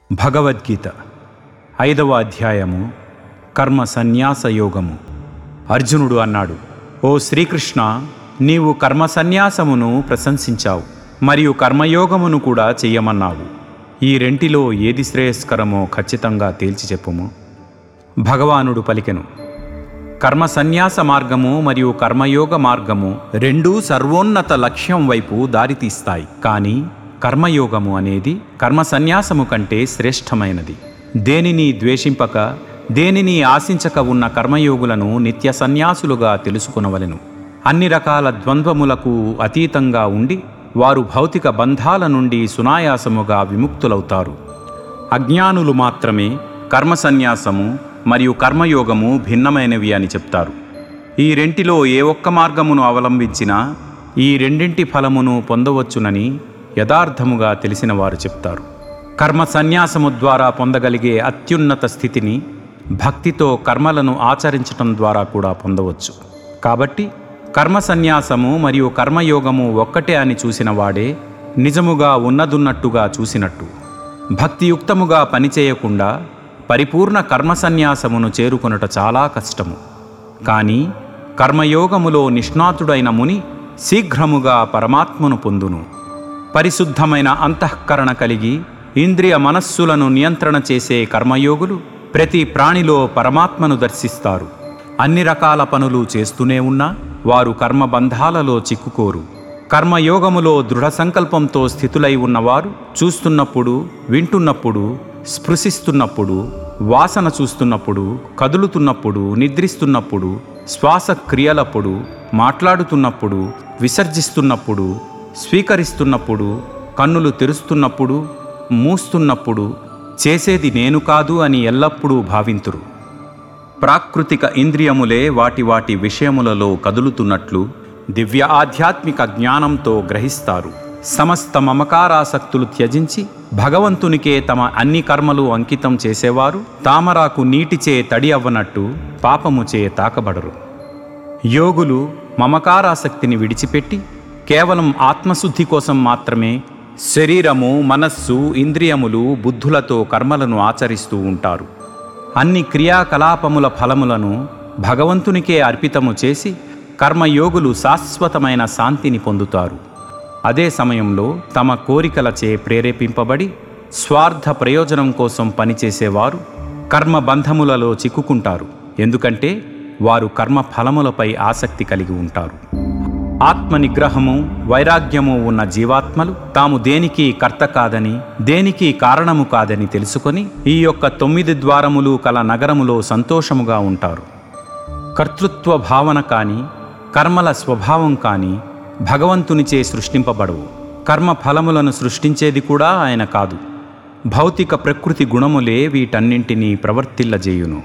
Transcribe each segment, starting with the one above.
భగవద్గీత ఐదవ అధ్యాయము కర్మ సన్యాస యోగము అర్జునుడు అన్నాడు ఓ శ్రీకృష్ణ నీవు కర్మ సన్యాసమును ప్రశంసించావు మరియు కర్మయోగమును కూడా చెయ్యమన్నావు ఈ రెంటిలో ఏది శ్రేయస్కరమో ఖచ్చితంగా తేల్చి చెప్పుము భగవానుడు పలికెను కర్మ సన్యాస మార్గము మరియు కర్మయోగ మార్గము రెండూ సర్వోన్నత లక్ష్యం వైపు దారితీస్తాయి కానీ కర్మయోగము అనేది కర్మ సన్యాసము కంటే శ్రేష్టమైనది దేనిని ద్వేషింపక దేనిని ఆశించక ఉన్న కర్మయోగులను నిత్య సన్యాసులుగా తెలుసుకునవలెను అన్ని రకాల ద్వంద్వములకు అతీతంగా ఉండి వారు భౌతిక బంధాల నుండి సునాయాసముగా విముక్తులవుతారు అజ్ఞానులు మాత్రమే కర్మ సన్యాసము మరియు కర్మయోగము భిన్నమైనవి అని చెప్తారు ఈ రెంటిలో ఏ ఒక్క మార్గమును అవలంబించినా ఈ రెండింటి ఫలమును పొందవచ్చునని యథార్థముగా తెలిసిన వారు చెప్తారు కర్మ సన్యాసము ద్వారా పొందగలిగే అత్యున్నత స్థితిని భక్తితో కర్మలను ఆచరించటం ద్వారా కూడా పొందవచ్చు కాబట్టి కర్మ సన్యాసము మరియు కర్మయోగము ఒక్కటే అని చూసిన వాడే నిజముగా ఉన్నదున్నట్టుగా చూసినట్టు భక్తియుక్తముగా పనిచేయకుండా పరిపూర్ణ కర్మ సన్యాసమును చేరుకొనుట చాలా కష్టము కానీ కర్మయోగములో నిష్ణాతుడైన ముని శీఘ్రముగా పరమాత్మను పొందును పరిశుద్ధమైన అంతఃకరణ కలిగి ఇంద్రియ మనస్సులను నియంత్రణ చేసే కర్మయోగులు ప్రతి ప్రాణిలో పరమాత్మను దర్శిస్తారు అన్ని రకాల పనులు చేస్తూనే ఉన్నా వారు కర్మబంధాలలో చిక్కుకోరు కర్మయోగములో దృఢ సంకల్పంతో స్థితులై ఉన్నవారు చూస్తున్నప్పుడు వింటున్నప్పుడు స్పృశిస్తున్నప్పుడు వాసన చూస్తున్నప్పుడు కదులుతున్నప్పుడు నిద్రిస్తున్నప్పుడు శ్వాస క్రియలప్పుడు మాట్లాడుతున్నప్పుడు విసర్జిస్తున్నప్పుడు స్వీకరిస్తున్నప్పుడు కన్నులు తెరుస్తున్నప్పుడు మూస్తున్నప్పుడు చేసేది నేను కాదు అని ఎల్లప్పుడూ భావింతురు ప్రాకృతిక ఇంద్రియములే వాటి వాటి విషయములలో కదులుతున్నట్లు దివ్య ఆధ్యాత్మిక జ్ఞానంతో గ్రహిస్తారు సమస్త మమకారాసక్తులు త్యజించి భగవంతునికే తమ అన్ని కర్మలు అంకితం చేసేవారు తామరాకు నీటిచే తడి అవ్వనట్టు పాపముచే తాకబడరు యోగులు మమకారాసక్తిని విడిచిపెట్టి కేవలం ఆత్మశుద్ధి కోసం మాత్రమే శరీరము మనస్సు ఇంద్రియములు బుద్ధులతో కర్మలను ఆచరిస్తూ ఉంటారు అన్ని క్రియాకలాపముల ఫలములను భగవంతునికే అర్పితము చేసి కర్మయోగులు శాశ్వతమైన శాంతిని పొందుతారు అదే సమయంలో తమ కోరికలచే ప్రేరేపింపబడి స్వార్థ ప్రయోజనం కోసం పనిచేసేవారు కర్మ బంధములలో చిక్కుకుంటారు ఎందుకంటే వారు కర్మ ఫలములపై ఆసక్తి కలిగి ఉంటారు ఆత్మ నిగ్రహము వైరాగ్యము ఉన్న జీవాత్మలు తాము దేనికి కర్త కాదని దేనికి కారణము కాదని తెలుసుకొని ఈ యొక్క తొమ్మిది ద్వారములు కల నగరములో సంతోషముగా ఉంటారు కర్తృత్వ భావన కానీ కర్మల స్వభావం కానీ భగవంతునిచే సృష్టింపబడవు కర్మ ఫలములను సృష్టించేది కూడా ఆయన కాదు భౌతిక ప్రకృతి గుణములే వీటన్నింటినీ ప్రవర్తిల్లజేయును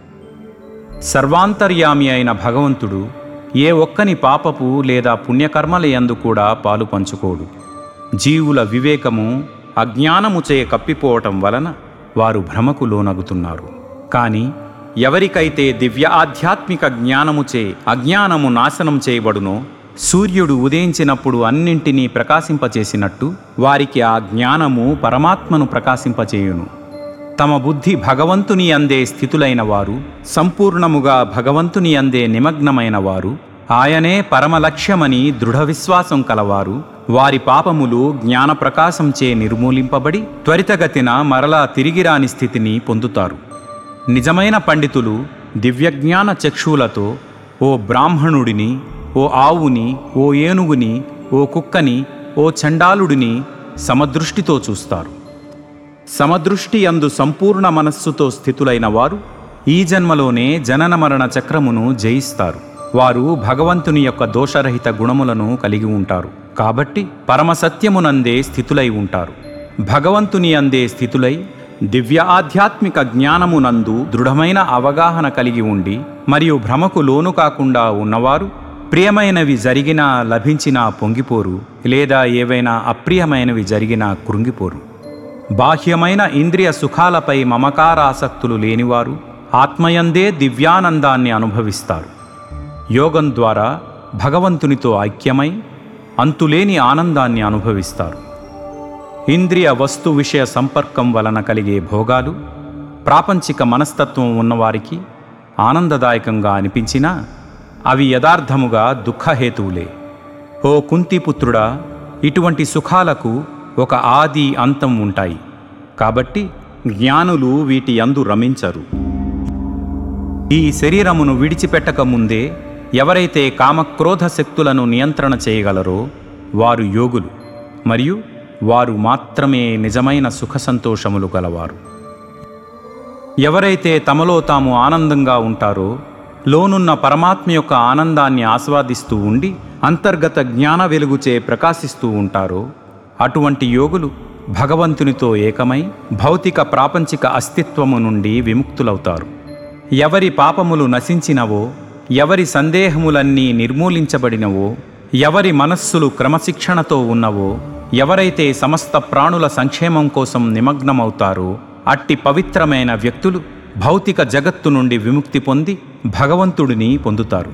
సర్వాంతర్యామి అయిన భగవంతుడు ఏ ఒక్కని పాపపు లేదా పుణ్యకర్మల యందు కూడా పాలు పంచుకోడు జీవుల వివేకము అజ్ఞానముచే కప్పిపోవటం వలన వారు భ్రమకు లోనగుతున్నారు కానీ ఎవరికైతే దివ్య ఆధ్యాత్మిక జ్ఞానముచే అజ్ఞానము నాశనం చేయబడునో సూర్యుడు ఉదయించినప్పుడు అన్నింటినీ ప్రకాశింపచేసినట్టు వారికి ఆ జ్ఞానము పరమాత్మను ప్రకాశింపచేయును తమ బుద్ధి భగవంతుని అందే స్థితులైన వారు సంపూర్ణముగా భగవంతుని అందే నిమగ్నమైన వారు ఆయనే పరమలక్ష్యమని దృఢ విశ్వాసం కలవారు వారి పాపములు జ్ఞానప్రకాశంచే నిర్మూలింపబడి త్వరితగతిన మరలా తిరిగిరాని స్థితిని పొందుతారు నిజమైన పండితులు దివ్యజ్ఞాన చక్షువులతో ఓ బ్రాహ్మణుడిని ఓ ఆవుని ఓ ఏనుగుని ఓ కుక్కని ఓ చండాలుడిని సమదృష్టితో చూస్తారు సమదృష్టి అందు సంపూర్ణ మనస్సుతో స్థితులైన వారు ఈ జన్మలోనే జనన మరణ చక్రమును జయిస్తారు వారు భగవంతుని యొక్క దోషరహిత గుణములను కలిగి ఉంటారు కాబట్టి పరమసత్యమునందే స్థితులై ఉంటారు భగవంతుని అందే స్థితులై దివ్య ఆధ్యాత్మిక జ్ఞానమునందు దృఢమైన అవగాహన కలిగి ఉండి మరియు భ్రమకు లోను కాకుండా ఉన్నవారు ప్రియమైనవి జరిగినా లభించినా పొంగిపోరు లేదా ఏవైనా అప్రియమైనవి జరిగినా కృంగిపోరు బాహ్యమైన ఇంద్రియ సుఖాలపై మమకారాసక్తులు లేనివారు ఆత్మయందే దివ్యానందాన్ని అనుభవిస్తారు యోగం ద్వారా భగవంతునితో ఐక్యమై అంతులేని ఆనందాన్ని అనుభవిస్తారు ఇంద్రియ వస్తు విషయ సంపర్కం వలన కలిగే భోగాలు ప్రాపంచిక మనస్తత్వం ఉన్నవారికి ఆనందదాయకంగా అనిపించినా అవి యథార్థముగా దుఃఖహేతువులే ఓ కుంతిపుత్రుడా ఇటువంటి సుఖాలకు ఒక ఆది అంతం ఉంటాయి కాబట్టి జ్ఞానులు వీటి యందు రమించరు ఈ శరీరమును విడిచిపెట్టక ముందే ఎవరైతే కామక్రోధ శక్తులను నియంత్రణ చేయగలరో వారు యోగులు మరియు వారు మాత్రమే నిజమైన సుఖ సంతోషములు గలవారు ఎవరైతే తమలో తాము ఆనందంగా ఉంటారో లోనున్న పరమాత్మ యొక్క ఆనందాన్ని ఆస్వాదిస్తూ ఉండి అంతర్గత జ్ఞాన వెలుగుచే ప్రకాశిస్తూ ఉంటారో అటువంటి యోగులు భగవంతునితో ఏకమై భౌతిక ప్రాపంచిక అస్తిత్వము నుండి విముక్తులవుతారు ఎవరి పాపములు నశించినవో ఎవరి సందేహములన్నీ నిర్మూలించబడినవో ఎవరి మనస్సులు క్రమశిక్షణతో ఉన్నవో ఎవరైతే సమస్త ప్రాణుల సంక్షేమం కోసం నిమగ్నమవుతారో అట్టి పవిత్రమైన వ్యక్తులు భౌతిక జగత్తు నుండి విముక్తి పొంది భగవంతుడిని పొందుతారు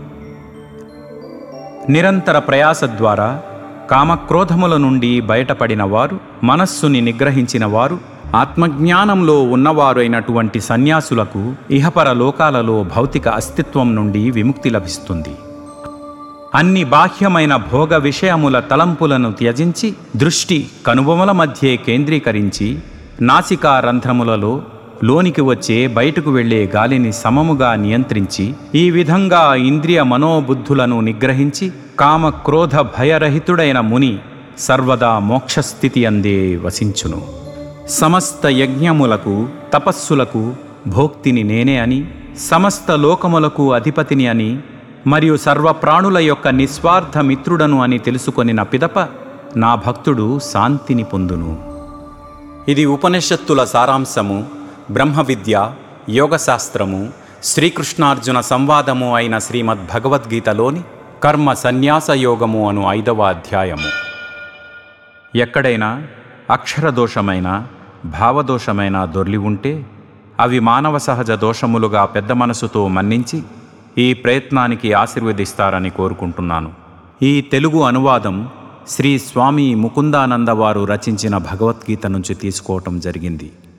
నిరంతర ప్రయాస ద్వారా కామక్రోధముల నుండి బయటపడిన వారు మనస్సుని నిగ్రహించిన వారు ఆత్మజ్ఞానంలో ఉన్నవారైనటువంటి సన్యాసులకు ఇహపర లోకాలలో భౌతిక అస్తిత్వం నుండి విముక్తి లభిస్తుంది అన్ని బాహ్యమైన భోగ విషయముల తలంపులను త్యజించి దృష్టి కనుబొమల మధ్యే కేంద్రీకరించి నాసికా రంధ్రములలో లోనికి వచ్చే బయటకు వెళ్ళే గాలిని సమముగా నియంత్రించి ఈ విధంగా ఇంద్రియ మనోబుద్ధులను నిగ్రహించి కామ క్రోధ భయరహితుడైన ముని సర్వదా మోక్షస్థితి అందే వసించును సమస్త యజ్ఞములకు తపస్సులకు భోక్తిని నేనే అని సమస్త లోకములకు అధిపతిని అని మరియు సర్వప్రాణుల యొక్క నిస్వార్థ మిత్రుడను అని తెలుసుకొనిన పిదప నా భక్తుడు శాంతిని పొందును ఇది ఉపనిషత్తుల సారాంశము బ్రహ్మ విద్య యోగశాస్త్రము శ్రీకృష్ణార్జున సంవాదము అయిన శ్రీమద్ భగవద్గీతలోని కర్మ సన్యాస యోగము అను ఐదవ అధ్యాయము ఎక్కడైనా అక్షరదోషమైన భావదోషమైన దొర్లి ఉంటే అవి మానవ సహజ దోషములుగా పెద్ద మనసుతో మన్నించి ఈ ప్రయత్నానికి ఆశీర్వదిస్తారని కోరుకుంటున్నాను ఈ తెలుగు అనువాదం శ్రీ స్వామి ముకుందానంద వారు రచించిన భగవద్గీత నుంచి తీసుకోవటం జరిగింది